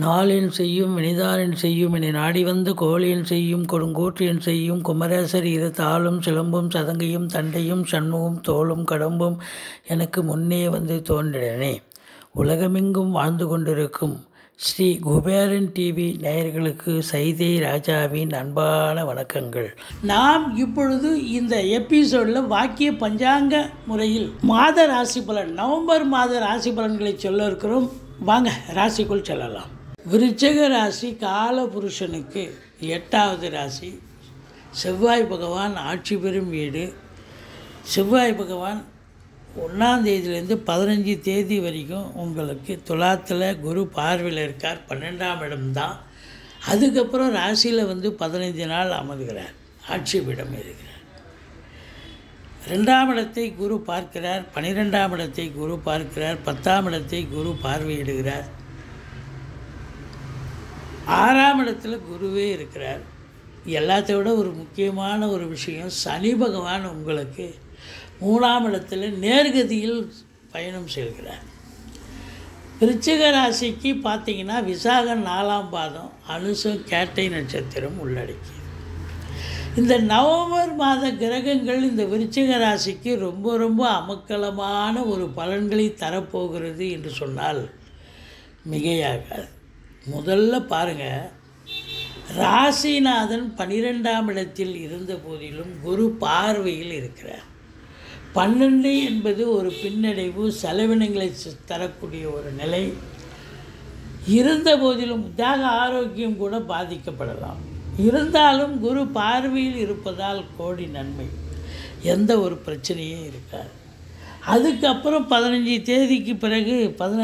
நாளென் செய்யும் வினிதானென் செய்யும் என்னை நாடி வந்த கோலென் செய்யும் கொடுங்கூற்றென் செய்யும் குமரேசர் இரு தாளும் சிலம்பும் சதங்கையும் தண்டையும் சண்முகம் தோளும் கடம்பும் எனக்கு முன்னே வந்து தோன்றினே உலகமெங்கும் வாழ்ந்து கொண்டிருக்கும் ஸ்ரீ குபேரன் டிவி நேயர்களுக்கு சைதை ராஜாவின் அன்பான வணக்கங்கள் நாம் இப்பொழுது இந்த எபிசோடில் வாக்கிய பஞ்சாங்க முறையில் மாத ராசி பலன் நவம்பர் மாத ராசி பலன்களை சொல்ல இருக்கிறோம் வாங்க ராசிக்குள் செல்லலாம் விருச்சக ராசி கால புருஷனுக்கு எட்டாவது ராசி செவ்வாய் பகவான் ஆட்சி பெறும் வீடு செவ்வாய் பகவான் ஒன்றாம் தேதியிலேருந்து பதினஞ்சு தேதி வரைக்கும் உங்களுக்கு துலாத்தில் குரு பார்வையில் இருக்கார் பன்னெண்டாம் இடம்தான் அதுக்கப்புறம் ராசியில் வந்து பதினைஞ்சு நாள் அமர்கிறார் ஆட்சி பீடம் இருக்கிறார் ரெண்டாம் இடத்தை குரு பார்க்கிறார் பன்னிரெண்டாம் இடத்தை குரு பார்க்கிறார் பத்தாம் இடத்தை குரு பார்வையிடுகிறார் ஆறாம் இடத்துல குருவே இருக்கிறார் எல்லாத்தை விட ஒரு முக்கியமான ஒரு விஷயம் சனி பகவான் உங்களுக்கு மூணாம் இடத்துல நேர்கதியில் பயணம் செல்கிறார் விருச்சிக ராசிக்கு பார்த்தீங்கன்னா விசாகம் நாலாம் பாதம் அனுசம் கேட்டை நட்சத்திரம் உள்ளடக்கி இந்த நவம்பர் மாத கிரகங்கள் இந்த விருச்சிக ராசிக்கு ரொம்ப ரொம்ப அமக்கலமான ஒரு பலன்களை தரப்போகிறது என்று சொன்னால் மிகையாகாது முதல்ல பாருங்கள் ராசிநாதன் பனிரெண்டாம் இடத்தில் இருந்த போதிலும் குரு பார்வையில் இருக்கிறார் பன்னெண்டு என்பது ஒரு பின்னடைவு செலவினங்களை ச- தரக்கூடிய ஒரு நிலை இருந்த போதிலும் உத்தாக ஆரோக்கியம் கூட பாதிக்கப்படலாம் இருந்தாலும் குரு பார்வையில் இருப்பதால் கோடி நன்மை எந்த ஒரு பிரச்சனையும் இருக்காது அதுக்கப்புறம் பதினஞ்சு தேதிக்கு பிறகு பதின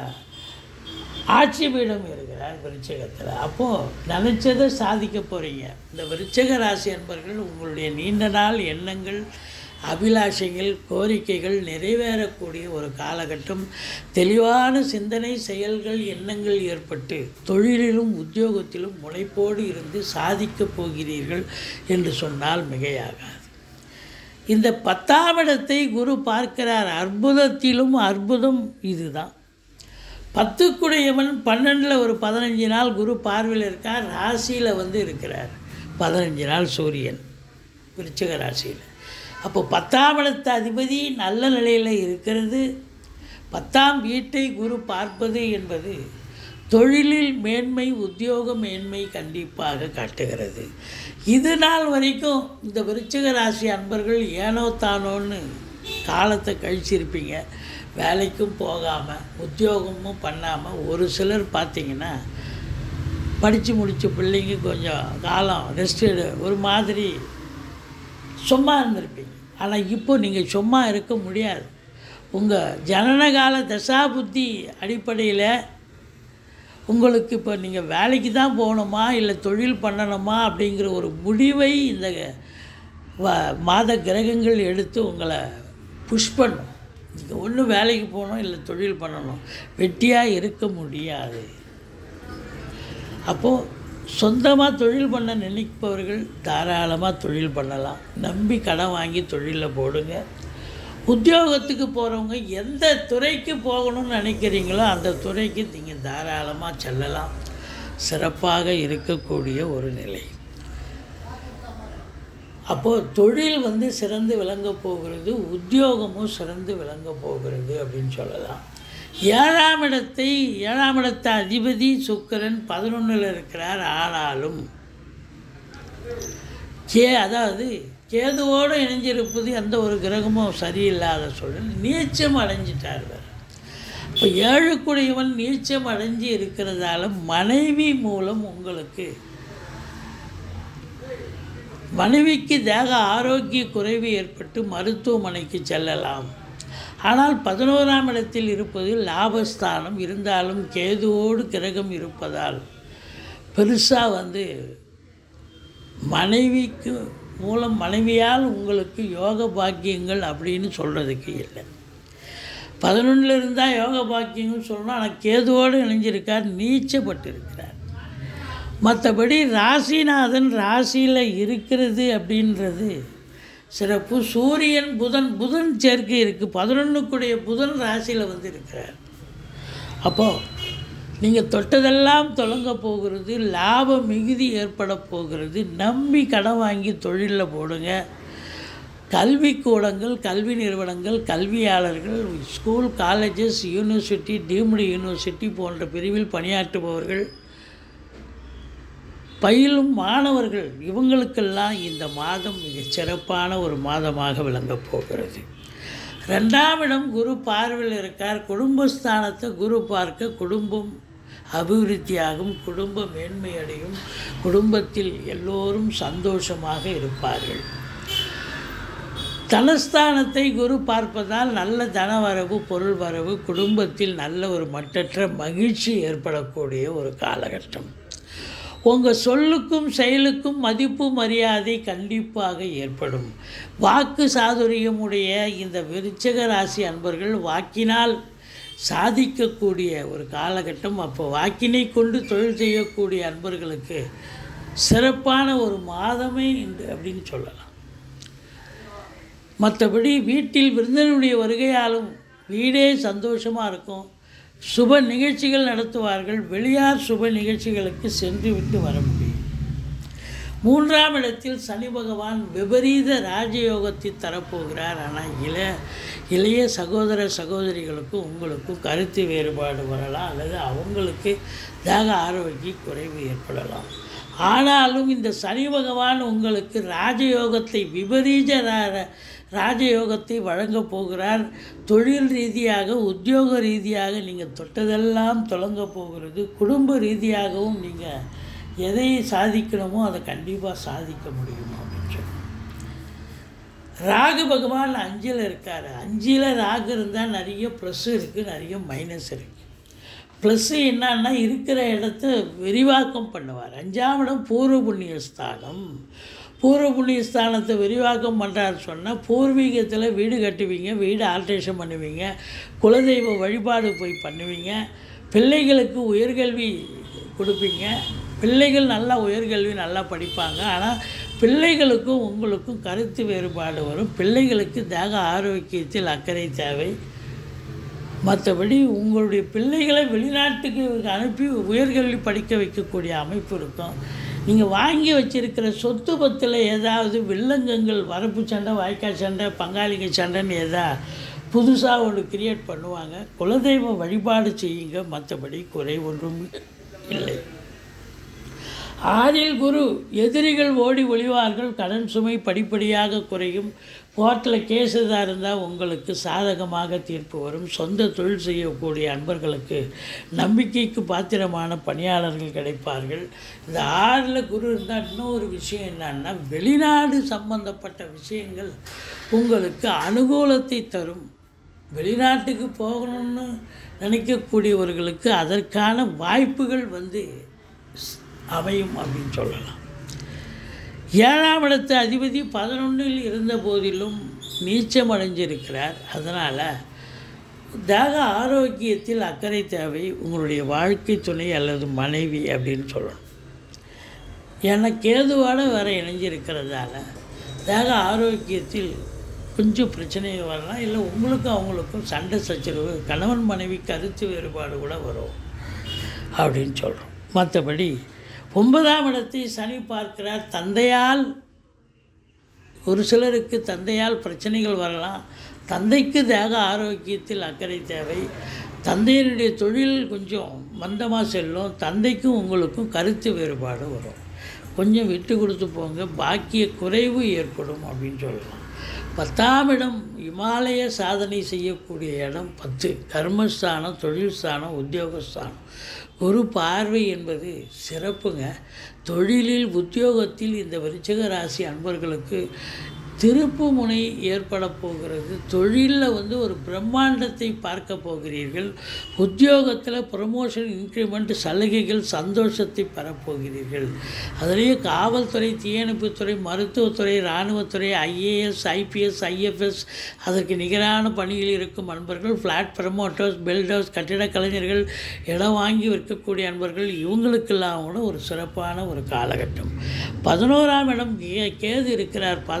ஆட்சி பீடம் இருக்கிறார் விருச்சகத்தில் அப்போது நினச்சதை சாதிக்க போகிறீங்க இந்த விருச்சக ராசி அன்பர்கள் உங்களுடைய நீண்ட நாள் எண்ணங்கள் அபிலாஷைகள் கோரிக்கைகள் நிறைவேறக்கூடிய ஒரு காலகட்டம் தெளிவான சிந்தனை செயல்கள் எண்ணங்கள் ஏற்பட்டு தொழிலிலும் உத்தியோகத்திலும் முனைப்போடு இருந்து சாதிக்கப் போகிறீர்கள் என்று சொன்னால் மிகையாகாது இந்த பத்தாம் இடத்தை குரு பார்க்கிறார் அற்புதத்திலும் அற்புதம் இதுதான் பத்துக்குடையவன் பன்னெண்டில் ஒரு பதினஞ்சு நாள் குரு பார்வையில் இருக்கார் ராசியில் வந்து இருக்கிறார் பதினஞ்சு நாள் சூரியன் விருச்சிக ராசியில் அப்போ பத்தாம் இடத்து அதிபதி நல்ல நிலையில் இருக்கிறது பத்தாம் வீட்டை குரு பார்ப்பது என்பது தொழிலில் மேன்மை உத்தியோக மேன்மை கண்டிப்பாக காட்டுகிறது இது நாள் வரைக்கும் இந்த விருச்சிக ராசி அன்பர்கள் ஏனோ தானோன்னு காலத்தை கழிச்சிருப்பீங்க வேலைக்கும் போகாமல் உத்தியோகமும் பண்ணாமல் ஒரு சிலர் பார்த்தீங்கன்னா படித்து முடித்த பிள்ளைங்க கொஞ்சம் காலம் ரெஸ்ட் ஒரு மாதிரி சும்மா இருந்திருப்பீங்க ஆனால் இப்போ நீங்கள் சும்மா இருக்க முடியாது உங்கள் ஜனனகால தசாபுத்தி அடிப்படையில் உங்களுக்கு இப்போ நீங்கள் வேலைக்கு தான் போகணுமா இல்லை தொழில் பண்ணணுமா அப்படிங்கிற ஒரு முடிவை இந்த வ- மாத கிரகங்கள் எடுத்து உங்களை புஷ் பண்ணும் நீங்கள் ஒன்று வேலைக்கு போகணும் இல்லை தொழில் பண்ணணும் வெட்டியாக இருக்க முடியாது அப்போது சொந்தமாக தொழில் பண்ண நினைப்பவர்கள் தாராளமாக தொழில் பண்ணலாம் நம்பி கடன் வாங்கி தொழிலில் போடுங்க உத்தியோகத்துக்கு போகிறவங்க எந்த துறைக்கு போகணும்னு நினைக்கிறீங்களோ அந்த துறைக்கு நீங்கள் தாராளமாக செல்லலாம் சிறப்பாக இருக்கக்கூடிய ஒரு நிலை அப்போது தொழில் வந்து சிறந்து விளங்க போகிறது உத்தியோகமும் சிறந்து விளங்க போகிறது அப்படின்னு சொல்லலாம் ஏழாம் இடத்தை ஏழாம் இடத்த அதிபதி சுக்கிரன் பதினொன்றில் இருக்கிறார் ஆனாலும் கே அதாவது கேதுவோடு இணைஞ்சிருப்பது எந்த ஒரு கிரகமும் சரியில்லாத சூழல் நீச்சம் அடைஞ்சிட்டார் இவர் இப்போ ஏழுக்குடையவன் நீச்சம் அடைஞ்சு இருக்கிறதால மனைவி மூலம் உங்களுக்கு மனைவிக்கு தேக ஆரோக்கிய குறைவு ஏற்பட்டு மருத்துவமனைக்கு செல்லலாம் ஆனால் பதினோராம் இடத்தில் இருப்பது லாபஸ்தானம் இருந்தாலும் கேதுவோடு கிரகம் இருப்பதால் பெருசாக வந்து மனைவிக்கு மூலம் மனைவியால் உங்களுக்கு யோக பாக்கியங்கள் அப்படின்னு சொல்கிறதுக்கு இல்லை பதினொன்றில் இருந்தால் யோக பாக்கியங்கள் சொல்லணும் ஆனால் கேதுவோடு இணைஞ்சிருக்கார் நீச்சப்பட்டு இருக்கிறார் மற்றபடி ராசிநாதன் ராசியில் இருக்கிறது அப்படின்றது சிறப்பு சூரியன் புதன் புதன் சேர்க்கை இருக்குது பதினொன்றுக்குடைய புதன் ராசியில் வந்து இருக்கிறார் அப்போது நீங்கள் தொட்டதெல்லாம் தொடங்க போகிறது லாப மிகுதி ஏற்பட போகிறது நம்பி கடன் வாங்கி தொழிலில் போடுங்க கல்விக்கூடங்கள் கல்வி நிறுவனங்கள் கல்வியாளர்கள் school colleges university deemed university போன்ற பிரிவில் பணியாற்றுபவர்கள் பயிலும் மாணவர்கள் இவங்களுக்கெல்லாம் இந்த மாதம் மிகச் சிறப்பான ஒரு மாதமாக விளங்கப் போகிறது ரெண்டாம் இடம் குரு பார்வையில் இருக்கார் குடும்பஸ்தானத்தை குரு பார்க்க குடும்பம் அபிவிருத்தியாகும் குடும்ப மேன்மையடையும் குடும்பத்தில் எல்லோரும் சந்தோஷமாக இருப்பார்கள் தனஸ்தானத்தை குரு பார்ப்பதால் நல்ல தனவரவு பொருள் வரவு குடும்பத்தில் நல்ல ஒரு மட்டற்ற மகிழ்ச்சி ஏற்படக்கூடிய ஒரு காலகட்டம் உங்கள் சொல்லுக்கும் செயலுக்கும் மதிப்பு மரியாதை கண்டிப்பாக ஏற்படும் வாக்கு சாதுரியமுடைய இந்த விருச்சக ராசி அன்பர்கள் வாக்கினால் சாதிக்கக்கூடிய ஒரு காலகட்டம் அப்போ வாக்கினை கொண்டு தொழில் செய்யக்கூடிய அன்பர்களுக்கு சிறப்பான ஒரு மாதமே இந்த அப்படின்னு சொல்லலாம் மற்றபடி வீட்டில் விருந்தினருடைய வருகையாலும் வீடே சந்தோஷமாக இருக்கும் சுப நிகழ்ச்சிகள் நடத்துவார்கள் வெளியார் சுப நிகழ்ச்சிகளுக்கு சென்று விட்டு வர முடியும் மூன்றாம் இடத்தில் சனி பகவான் விபரீத ராஜயோகத்தை தரப்போகிறார் ஆனால் இளைய இளைய சகோதர சகோதரிகளுக்கும் உங்களுக்கும் கருத்து வேறுபாடு வரலாம் அல்லது அவங்களுக்கு தேக ஆரோக்கிய குறைவு ஏற்படலாம் ஆனாலும் இந்த சனி பகவான் உங்களுக்கு ராஜயோகத்தை விபரீத ரா- ராஜயோகத்தை வழங்கப் போகிறார் தொழில் ரீதியாக உத்தியோக ரீதியாக நீங்கள் தொட்டதெல்லாம் தொடங்க போகிறது குடும்ப ரீதியாகவும் நீங்கள் எதை சாதிக்கணுமோ அதை கண்டிப்பாக சாதிக்க முடியும் அப்படின்னு சொல்லி ராகு பகவான் அஞ்சில் இருக்கார் அஞ்சில் ராகு இருந்தால் நிறைய ப்ளஸ் இருக்குது நிறைய மைனஸ் இருக்குது ப்ளஸ்ஸு என்னன்னா இருக்கிற இடத்த விரிவாக்கம் பண்ணுவார் அஞ்சாம் இடம் பூர்வ புண்ணிய ஸ்தானம் பூர்வ புண்ணிய ஸ்தானத்தை விரிவாக்கம் பண்ணுறாரு சொன்னால் பூர்வீகத்தில் வீடு கட்டுவீங்க வீடு ஆல்ட்ரேஷன் பண்ணுவீங்க குலதெய்வ வழிபாடு போய் பண்ணுவீங்க பிள்ளைகளுக்கு உயர்கல்வி கொடுப்பீங்க பிள்ளைகள் நல்லா உயர்கல்வி நல்லா படிப்பாங்க ஆனால் பிள்ளைகளுக்கும் உங்களுக்கும் கருத்து வேறுபாடு வரும் பிள்ளைகளுக்கு தேக ஆரோக்கியத்தில் அக்கறை தேவை மற்றபடி உங்களுடைய பிள்ளைகளை வெளிநாட்டுக்கு அனுப்பி உயர்கல்வி படிக்க வைக்கக்கூடிய அமைப்பு இருக்கும் நீங்கள் வாங்கி வச்சிருக்கிற சொத்து பத்தில் ஏதாவது வில்லங்கங்கள் வரப்பு சண்டை வாய்க்கால் சண்டை பங்காளிங்க சண்டைன்னு எதா புதுசாக ஒன்று கிரியேட் பண்ணுவாங்க குலதெய்வ வழிபாடு செய்யுங்க மற்றபடி குறை ஒன்றும் இல்லை ஆறில் குரு எதிரிகள் ஓடி ஒளிவார்கள் கடன் சுமை படிப்படியாக குறையும் கோர்ட்டில் கேஸ் எதாக இருந்தால் உங்களுக்கு சாதகமாக தீர்ப்பு வரும் சொந்த தொழில் செய்யக்கூடிய அன்பர்களுக்கு நம்பிக்கைக்கு பாத்திரமான பணியாளர்கள் கிடைப்பார்கள் இந்த ஆறில் குரு இருந்தால் இன்னொரு விஷயம் என்னன்னா வெளிநாடு சம்பந்தப்பட்ட விஷயங்கள் உங்களுக்கு அனுகூலத்தை தரும் வெளிநாட்டுக்கு போகணும்னு நினைக்கக்கூடியவர்களுக்கு அதற்கான வாய்ப்புகள் வந்து ஸ்- அமையும் அப்படின்னு சொல்லலாம் ஏழாம் இடத்து அதிபதி பதினொன்றில் இருந்த போதிலும் நீச்சம் அடைஞ்சிருக்கிறார் அதனால் தேக ஆரோக்கியத்தில் அக்கறை தேவை உங்களுடைய வாழ்க்கை துணை அல்லது மனைவி அப்படின்னு சொல்லணும் ஏன்னா கேதுவோட வேற இணைஞ்சிருக்கிறதால தேக ஆரோக்கியத்தில் கொஞ்சம் பிரச்சனைகள் வரலாம் இல்லை உங்களுக்கும் அவங்களுக்கும் சண்டை சச்சரவு கணவன் மனைவி கருத்து வேறுபாடு கூட வரும் அப்படின்னு சொல்கிறோம் மற்றபடி ஒன்பதாம் இடத்தை சனி பார்க்கிறார் தந்தையால் ஒரு சிலருக்கு தந்தையால் பிரச்சனைகள் வரலாம் தந்தைக்கு தேக ஆரோக்கியத்தில் அக்கறை தேவை தந்தையினுடைய தொழில் கொஞ்சம் மந்தமாக செல்லும் தந்தைக்கும் உங்களுக்கும் கருத்து வேறுபாடு வரும் கொஞ்சம் விட்டு கொடுத்து போங்க பாக்கிய குறைவு ஏற்படும் அப்படின்னு சொல்லலாம் பத்தாம் இடம் இமாலய சாதனை செய்யக்கூடிய இடம் பத்து கர்மஸ்தானம் தொழில் ஸ்தானம் உத்தியோகஸ்தானம் குரு பார்வை என்பது சிறப்புங்க தொழிலில் உத்தியோகத்தில் இந்த விருச்சிக ராசி அன்பர்களுக்கு திருப்பு முனை ஏற்பட போகிறது தொழிலில் வந்து ஒரு பிரம்மாண்டத்தை பார்க்க போகிறீர்கள் உத்தியோகத்தில் ப்ரமோஷன் இன்க்ரிமெண்ட் சலுகைகள் சந்தோஷத்தை பெறப்போகிறீர்கள் அதிலேயே காவல்துறை தீயணைப்புத்துறை மருத்துவத்துறை இராணுவத்துறை ஐஏஎஸ் ஐபிஎஸ் ஐஎஃப்எஸ் அதற்கு நிகரான பணியில் இருக்கும் அன்பர்கள் ஃப்ளாட் ப்ரமோட்டர்ஸ் பில்டர்ஸ் கட்டிட கலைஞர்கள் இடம் வாங்கி விற்கக்கூடிய அன்பர்கள் இவங்களுக்கெல்லாம் கூட ஒரு சிறப்பான ஒரு காலகட்டம் பதினோராம் இடம் கே- கேது இருக்கிறார் பதினொன்றில்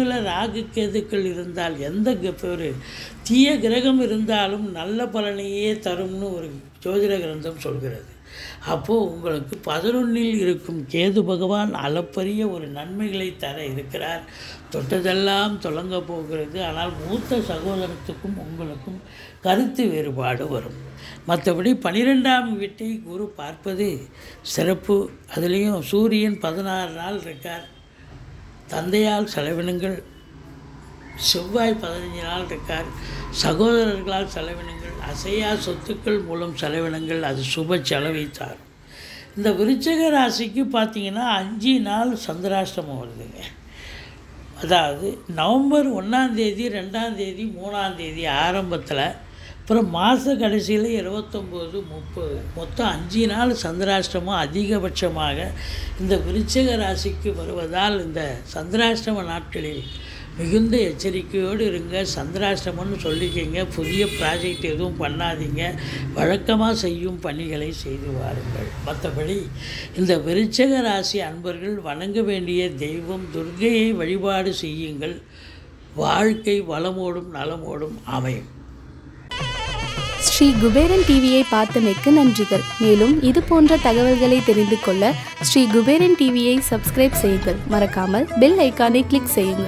வீட்டில் ராகு கேதுக்கள் இருந்தால் எந்த க- ஒரு தீய கிரகம் இருந்தாலும் நல்ல பலனையே தரும்னு ஒரு ஜோதிட கிரந்தம் சொல்கிறது அப்போது உங்களுக்கு பதினொன்னில் இருக்கும் கேது பகவான் அளப்பரிய ஒரு நன்மைகளை தர இருக்கிறார் தொட்டதெல்லாம் தொடங்க போகிறது ஆனால் மூத்த சகோதரத்துக்கும் உங்களுக்கும் கருத்து வேறுபாடு வரும் மற்றபடி பன்னிரெண்டாம் வீட்டை குரு பார்ப்பது சிறப்பு அதுலேயும் சூரியன் பதினாறு நாள் இருக்கார் தந்தையால் செலவினங்கள் செவ்வாய் பதினஞ்சு நாள் இருக்கார் சகோதரர்களால் செலவினங்கள் அசையா சொத்துக்கள் மூலம் செலவினங்கள் அது சுப செலவை தாரும் இந்த விருச்சிக ராசிக்கு பார்த்தீங்கன்னா அஞ்சு நாள் சந்திராஷ்டமம் வருதுங்க அதாவது நவம்பர் ஒன்றாந்தேதி ரெண்டாந்தேதி மூணாந்தேதி ஆரம்பத்தில் அப்புறம் மாத கடைசியில் இருபத்தொம்போது முப்பது மொத்தம் அஞ்சு நாள் சந்திராஷ்டமம் அதிகபட்சமாக இந்த விருச்சிக ராசிக்கு வருவதால் இந்த சந்திராஷ்டம நாட்களில் மிகுந்த எச்சரிக்கையோடு இருங்க சந்திராஷ்டமம்னு சொல்லிக்கிங்க புதிய ப்ராஜெக்ட் எதுவும் பண்ணாதீங்க வழக்கமாக செய்யும் பணிகளை செய்து வாருங்கள் மற்றபடி இந்த விருச்சக ராசி அன்பர்கள் வணங்க வேண்டிய தெய்வம் துர்க்கையை வழிபாடு செய்யுங்கள் வாழ்க்கை வளமோடும் நலமோடும் அமையும் ஸ்ரீ குபேரன் டிவியை பார்த்தமைக்கு நன்றிகள் மேலும் இது போன்ற தகவல்களை தெரிந்து கொள்ள ஸ்ரீ குபேரன் டிவியை சப்ஸ்கிரைப் செய்யுங்கள் மறக்காமல் பெல் ஐக்கானை கிளிக் செய்யுங்கள்